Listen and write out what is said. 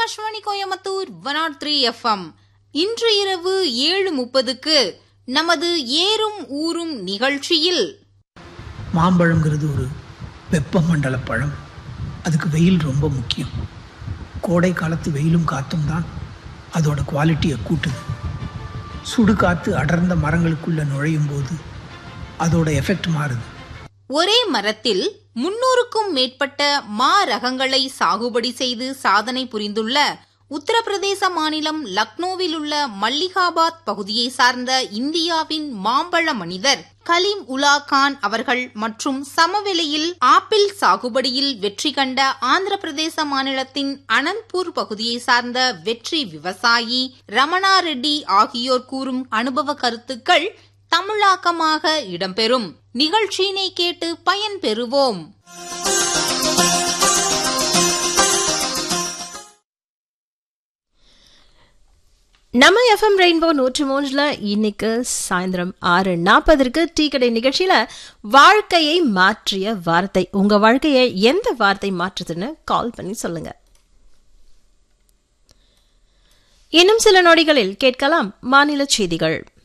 Akashvani Coimbatore one naught three FM இன்று இரவு ஏழு முப்பதுக்கு நமது ஏறும் ஊரும் நிகழ்ச்சியில் மாம்பழங்கிறது ஒரு வெப்பமண்டல பழம் அதுக்கு வெயில் ரொம்ப முக்கியம் கோடை காலத்து வெயிலும் காற்றும் தான் அதோட குவாலிட்டியை கூட்டுது சுடு காற்று அடர்ந்த மரங்களுக்குள்ள நுழையும் போது அதோட எஃபெக்ட் மாறுது ஒரே மரத்தில் முன்னூறுக்கும் மேற்பட்ட மா ரகங்களை சாகுபடி செய்து சாதனை புரிந்துள்ள உத்தரப்பிரதேச மாநிலம் லக்னோவில் உள்ள மல்லிகாபாத் பகுதியை சார்ந்த இந்தியாவின் மாம்பழ மனிதர் கலீம் உலா கான் அவர்கள் மற்றும் சமவெளியில் ஆப்பிள் சாகுபடியில் வெற்றி கண்ட ஆந்திர பிரதேச மாநிலத்தின் அனந்த்பூர் பகுதியை சார்ந்த வெற்றி விவசாயி ரமணா ரெட்டி ஆகியோர் கூறும் அனுபவ கருத்துக்கள் தமிழாக்கமாக இடம்பெறும் நிகழ்ச்சியினை கேட்டு பயன் பெறுவோம் நம்ம எஃப்எம் ரெயின்போ நூற்றி மூன்றுல இன்னைக்கு சாயந்தரம் ஆறு நாற்பதற்கு டீ கடை நிகழ்ச்சியில வாழ்க்கையை மாற்றிய வார்த்தை உங்க வாழ்க்கையை எந்த வார்த்தை மாற்றுதுன்னு கால் பண்ணி சொல்லுங்க இன்னும் சில நொடிகளில் கேட்கலாம் மாநில செய்திகள்